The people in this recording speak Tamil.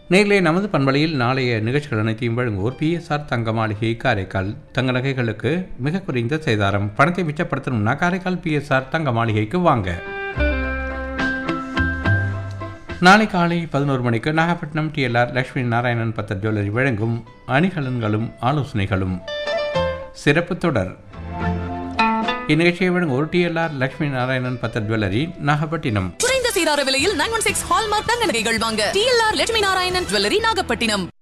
நேரிலே நமது பண்பலையில் நாளைய நிகழ்ச்சிகள் அனைத்தையும் வழங்குவோர் பிஎஸ்ஆர் தங்க மாளிகை காரைக்கால் தங்க நகைகளுக்கு மிக குறைந்த சேதாரம் பணத்தை மிச்சப்படுத்தணும்னா காரைக்கால் பிஎஸ்ஆர் தங்க மாளிகைக்கு வாங்க நாளை காலை பதினோரு மணிக்கு நாகப்பட்டினம் டிஎல்ஆர் லட்சுமி நாராயணன் பத்தர் ஜுவல்லரி வழங்கும் அணிகலன்களும் ஆலோசனைகளும் சிறப்பு தொடர் இந்நிகழ்ச்சியை வழங்குவோர் டிஎல்ஆர் லட்சுமி நாராயணன் பத்தர் ஜுவல்லரி நாகப்பட்டினம் குறைந்த சீரார விலையில் நைன் ஒன் சிக்ஸ் ஹால்மார்க் தங்க நகைகள் வாங்க டிஎல்ஆர் லட்சுமி நாராயணன் ஜுவல்லரி நாகப்பட்டினம்